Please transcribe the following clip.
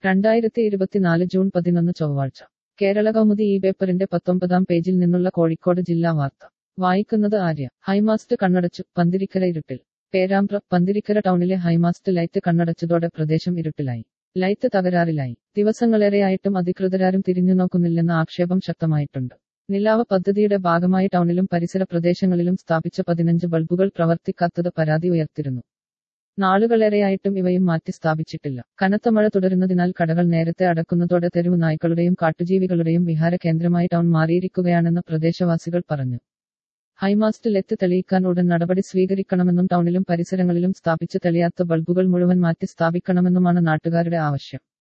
രണ്ടായിരത്തി ഇരുപത്തിനാല് ജൂൺ പതിനൊന്ന് ചൊവ്വാഴ്ച കേരള കൗമുദി ഈ പേപ്പറിന്റെ പത്തൊമ്പതാം പേജിൽ നിന്നുള്ള കോഴിക്കോട് ജില്ലാ വാർത്ത വായിക്കുന്നത് ആര്യ ഹൈമാസ്റ്റ് കണ്ണടച്ചു പന്തിരിക്കര ഇരുട്ടിൽ പേരാമ്പ്ര പന്തിരിക്കര ടൗണിലെ ഹൈമാസ്റ്റ് ലൈറ്റ് കണ്ണടച്ചതോടെ പ്രദേശം ഇരുട്ടിലായി ലൈറ്റ് തകരാറിലായി ദിവസങ്ങളേറെയായിട്ടും അധികൃതരാരും തിരിഞ്ഞുനോക്കുന്നില്ലെന്ന ആക്ഷേപം ശക്തമായിട്ടുണ്ട് നിലാവ് പദ്ധതിയുടെ ഭാഗമായി ടൗണിലും പരിസര പ്രദേശങ്ങളിലും സ്ഥാപിച്ച പതിനഞ്ച് ബൾബുകൾ പ്രവർത്തിക്കാത്തത് പരാതി ഉയർത്തിരുന്നു നാളുകളേറെയായിട്ടും ഇവയും മാറ്റി സ്ഥാപിച്ചിട്ടില്ല കനത്ത മഴ തുടരുന്നതിനാൽ കടകൾ നേരത്തെ അടക്കുന്നതോടെ തെരുവ് നായ്ക്കളുടെയും കാട്ടുജീവികളുടെയും വിഹാര കേന്ദ്രമായി ടൗൺ മാറിയിരിക്കുകയാണെന്ന് പ്രദേശവാസികൾ പറഞ്ഞു ഹൈമാസ്റ്റ് ലെത്ത് തെളിയിക്കാൻ ഉടൻ നടപടി സ്വീകരിക്കണമെന്നും ടൗണിലും പരിസരങ്ങളിലും സ്ഥാപിച്ച് തെളിയാത്ത ബൾബുകൾ മുഴുവൻ മാറ്റി സ്ഥാപിക്കണമെന്നുമാണ് നാട്ടുകാരുടെ ആവശ്യം